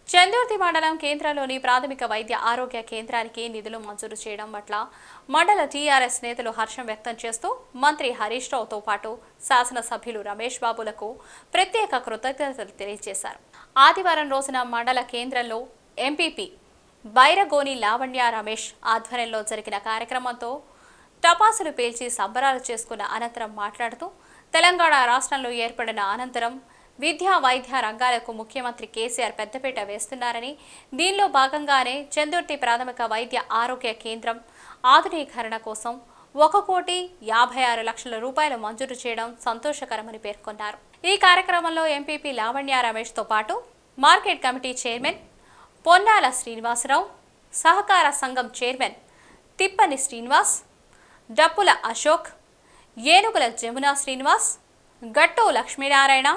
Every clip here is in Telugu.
చందుర్తి మండలం కేంద్రంలోని ప్రాథమిక వైద్య ఆరోగ్య కేంద్రానికి నిధులు మంజూరు చేయడం పట్ల మండల టీఆర్ఎస్ నేతలు హర్షం వ్యక్తం చేస్తూ మంత్రి హరీష్ రావుతో పాటు శాసనసభ్యులు రమేష్ బాబులకు ప్రత్యేక కృతజ్ఞతలు తెలియజేశారు ఆదివారం రోజున మండల కేంద్రంలో ఎంపీపీ బైరగోని లావణ్య రమేష్ ఆధ్వర్యంలో జరిగిన కార్యక్రమంతో టపాసులు పేల్చి సంబరాలు చేసుకున్న అనంతరం మాట్లాడుతూ తెలంగాణ రాష్ట్రంలో ఏర్పడిన అనంతరం విద్యా వైద్య రంగాలకు ముఖ్యమంత్రి కేసీఆర్ పెద్దపీట వేస్తున్నారని దీనిలో భాగంగానే చందుర్తి ప్రాథమిక వైద్య ఆరోగ్య కేంద్రం ఆధునీకరణ కోసం ఒక కోటి యాభై ఆరు లక్షల రూపాయలు మంజూరు చేయడం సంతోషకరమని పేర్కొన్నారు ఈ కార్యక్రమంలో ఎంపీపీ లావణ్య రమేష్తో పాటు market committee chairman Ponnala Srinivasarao సహకార సంఘం చైర్మన్ తిప్పని శ్రీనివాస్ డప్పుల అశోక్ ఏనుగుల జమునా శ్రీనివాస్ గట్టు లక్ష్మీనారాయణ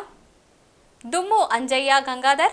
దుమ్ము అంజయ్య గంగాధర్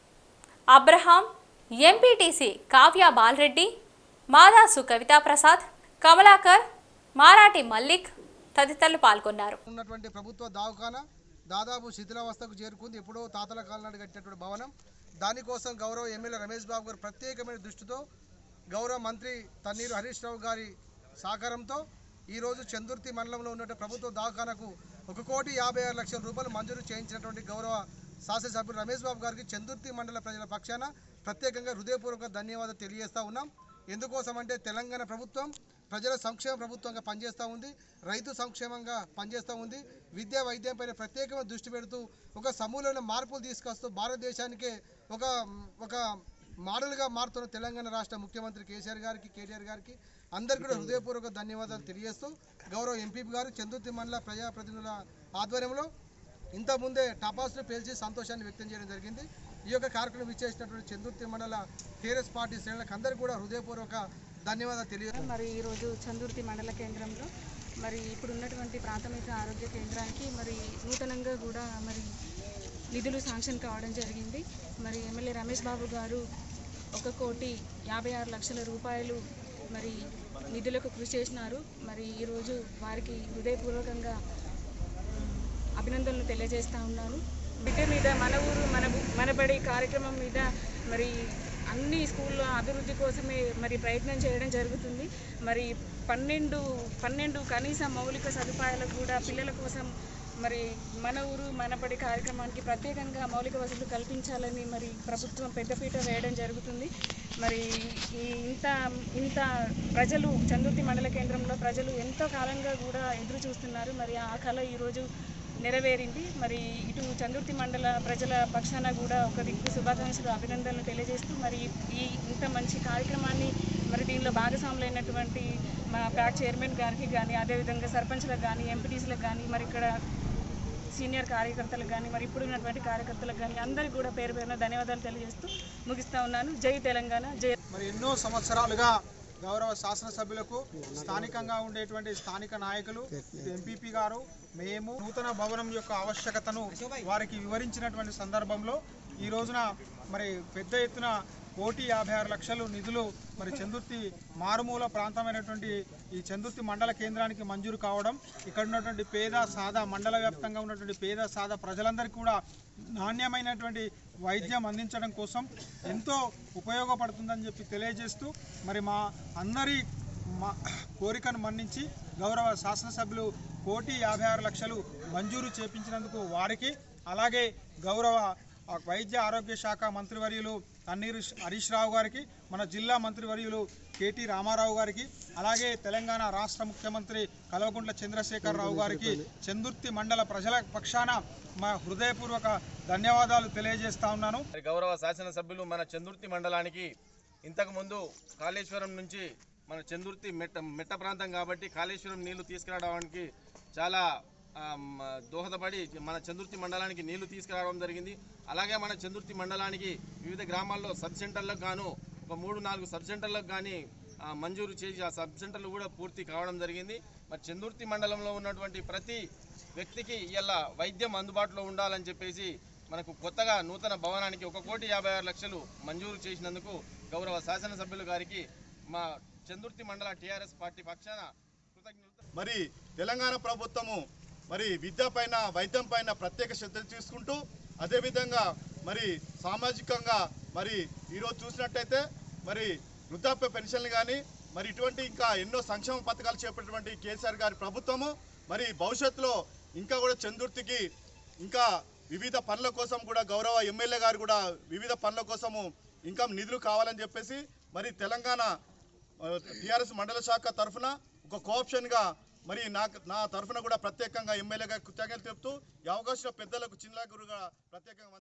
అబ్రహాం ఎంపీటీసీ కావ్య బాలరెడ్డి మాదాసు కవితా ప్రసాద్ కమలాకర్ మారాటి మల్లిక్ తదితరులు పాల్గొన్నారు ఉన్నటువంటి ప్రభుత్వ దవాఖాన దాదాపు శిథిలావస్థకు చేరుకుంది ఎప్పుడో తాతల కాలం నాటి కట్టినటువంటి భవనం దానికోసం గౌరవ ఎమ్మెల్యే రమేష్ బాబు గారు ప్రత్యేకమైన దృష్టితో గౌరవ మంత్రి తన్నీరు హరీష్ రావు గారి సహకారంతో ఈరోజు చందుర్తి మండలంలో ఉన్నటువంటి ప్రభుత్వ దవాఖానకు ఒక కోటి యాభై ఆరు లక్షల రూపాయలు మంజూరు చేయించినటువంటి గౌరవ శాసనసభ్యులు రమేష్ బాబు గారికి చందుర్తి మండల ప్రజల పక్షాన ప్రత్యేకంగా హృదయపూర్వక ధన్యవాదాలు తెలియజేస్తా ఉన్నాం ఎందుకోసం అంటే తెలంగాణ ప్రభుత్వం ప్రజల సంక్షేమ ప్రభుత్వంగా పనిచేస్తూ ఉంది రైతు సంక్షేమంగా పనిచేస్తూ ఉంది విద్యా వైద్యం పైన ప్రత్యేకమైన దృష్టి పెడుతూ ఒక సమూలమైన మార్పులు తీసుకొస్తూ భారతదేశానికే ఒక ఒక మోడల్గా మారుతున్న తెలంగాణ రాష్ట్ర ముఖ్యమంత్రి కేసీఆర్ గారికి కేటీఆర్ గారికి అందరికీ కూడా హృదయపూర్వక ధన్యవాదాలు తెలియజేస్తూ గౌరవ ఎంపీ గారు చందుర్తి మండల ప్రజాప్రతినిధుల ఆధ్వర్యంలో ఇంత ముందే టపాసులు పేల్చి సంతోషాన్ని వ్యక్తం చేయడం జరిగింది ఈ యొక్క కార్యక్రమం ఇచ్చేసినటువంటి చందుర్తి మండల టీఆర్ఎస్ పార్టీ శ్రేణులకు అందరికీ కూడా హృదయపూర్వక ధన్యవాదాలు తెలియ మరి ఈరోజు చందుర్తి మండల కేంద్రంలో మరి ఇప్పుడు ఉన్నటువంటి ప్రాథమిక ఆరోగ్య కేంద్రానికి మరి నూతనంగా కూడా మరి నిధులు శాంక్షన్ కావడం జరిగింది మరి ఎమ్మెల్యే రమేష్ బాబు గారు ఒక కోటి యాభై ఆరు లక్షల రూపాయలు మరి నిధులకు కృషి చేసినారు మరి ఈరోజు వారికి హృదయపూర్వకంగా అభినందనలు తెలియజేస్తా ఉన్నాను విద్య మీద మన ఊరు మన బు- మనబడి కార్యక్రమం మీద మరి అన్ని స్కూళ్ళ అభివృద్ధి కోసమే మరి ప్రయత్నం చేయడం జరుగుతుంది మరి పన్నెండు పన్నెండు కనీస మౌలిక సదుపాయాలకు కూడా పిల్లల కోసం మరి మన ఊరు మనబడి కార్యక్రమానికి ప్రత్యేకంగా మౌలిక వసతులు కల్పించాలని మరి ప్రభుత్వం పెద్దపీట వేయడం జరుగుతుంది మరి ఈ ఇంత ఇంత ప్రజలు చందుర్తి మండల కేంద్రంలో ప్రజలు ఎంతో కాలంగా కూడా ఎదురు చూస్తున్నారు మరి ఆ కళ ఈరోజు నెరవేరింది మరి ఇటు చందుర్తి మండల ప్రజల పక్షాన కూడా ఒక దిక్కు శుభాకాంక్షలు అభినందనలు తెలియజేస్తూ మరి ఈ ఇంత మంచి కార్యక్రమాన్ని మరి దీనిలో భాగస్వాములైనటువంటి మా ప్యాక్ చైర్మన్ గారికి కానీ అదేవిధంగా సర్పంచ్లకు కానీ ఎంపీటీసీలకు కానీ మరి ఇక్కడ సీనియర్ కార్యకర్తలకు కానీ మరి ఇప్పుడు ఉన్నటువంటి కార్యకర్తలకు కానీ అందరికీ కూడా పేరు పేరున ధన్యవాదాలు తెలియజేస్తూ ముగిస్తా ఉన్నాను జై తెలంగాణ జై మరి ఎన్నో సంవత్సరాలుగా గౌరవ శాసనసభ్యులకు స్థానికంగా ఉండేటువంటి స్థానిక నాయకులు ఎంపీపీ గారు మేము నూతన భవనం యొక్క ఆవశ్యకతను వారికి వివరించినటువంటి సందర్భంలో ఈ రోజున మరి పెద్ద ఎత్తున కోటి యాభై ఆరు లక్షలు నిధులు మరి చందుర్తి మారుమూల ప్రాంతమైనటువంటి ఈ చందుర్తి మండల కేంద్రానికి మంజూరు కావడం ఇక్కడ ఉన్నటువంటి పేద సాదా మండల వ్యాప్తంగా ఉన్నటువంటి పేద సాదా ప్రజలందరికీ కూడా నాణ్యమైనటువంటి వైద్యం అందించడం కోసం ఎంతో ఉపయోగపడుతుందని చెప్పి తెలియజేస్తూ మరి మా అందరి మా కోరికను మన్నించి గౌరవ శాసనసభ్యులు కోటి యాభై ఆరు లక్షలు మంజూరు చేపించినందుకు వారికి అలాగే గౌరవ ఆ, వైద్య ఆరోగ్య శాఖ మంత్రివర్యులు తన్నీరు హరీష్ రావు గారికి మన జిల్లా మంత్రివర్యులు కేటీ రామారావు గారికి అలాగే తెలంగాణ రాష్ట్ర ముఖ్యమంత్రి కల్వకుంట్ల చంద్రశేఖర్ రావు గారికి చందుర్తి మండల ప్రజల పక్షాన మా హృదయపూర్వక ధన్యవాదాలు తెలియజేస్తా ఉన్నాను మరి గౌరవ శాసనసభ్యులు మన చందుర్తి మండలానికి ఇంతకుముందు కాళేశ్వరం నుంచి మన చందుర్తి మెట్ట మెట్ట ప్రాంతం కాబట్టి కాళేశ్వరం నీళ్లు తీసుకురావడానికి చాలా ఆమ్, దోహదపడి మన చందుర్తి మండలానికి నీళ్లు తీసుకురావడం జరిగింది అలాగే మన చందుర్తి మండలానికి వివిధ గ్రామాల్లో సబ్ సెంటర్లకు గాను ఒక మూడు నాలుగు సబ్ సెంటర్లకు కానీ ఆ, మంజూరు చేసి ఆ సబ్ సెంటర్లు కూడా పూర్తి కావడం జరిగింది మరి చందుర్తి మండలంలో ఉన్నటువంటి ప్రతి వ్యక్తికి ఇలా వైద్యం అందుబాటులో ఉండాలని చెప్పేసి మనకు కొత్తగా నూతన భవనానికి ఒక కోటి యాభై ఆరు లక్షలు మంజూరు చేసినందుకు గౌరవ శాసనసభ్యులు గారికి మా చందుర్తి మండల టీఆర్ఎస్ పార్టీ పక్షాన కృతజ్ఞతలు మరి తెలంగాణ ప్రభుత్వము మరి విద్య పైన వైద్యం పైన ప్రత్యేక శ్రద్ధ తీసుకుంటూ అదేవిధంగా మరి సామాజికంగా మరి ఈరోజు చూసినట్టయితే మరి వృద్ధాప్య పెన్షన్లు కానీ మరి ఇటువంటి ఇంకా ఎన్నో సంక్షేమ పథకాలు చేపట్టినటువంటి కేసీఆర్ గారి ప్రభుత్వము మరి భవిష్యత్తులో ఇంకా కూడా చందుర్తికి ఇంకా వివిధ పనుల కోసం కూడా గౌరవ ఎమ్మెల్యే గారు కూడా వివిధ పనుల కోసము ఇంకా నిధులు కావాలని చెప్పేసి మరి తెలంగాణ టిఆర్ఎస్ మండల శాఖ తరఫున ఒక కోఆప్షన్గా మరి నాకు నా తరఫున కూడా ప్రత్యేకంగా ఎమ్మెల్యేగా కృతజ్ఞతలు చెప్తూ ఈ అవకాశం పెద్దలకు చిన్న గురుగా ప్రత్యేకంగా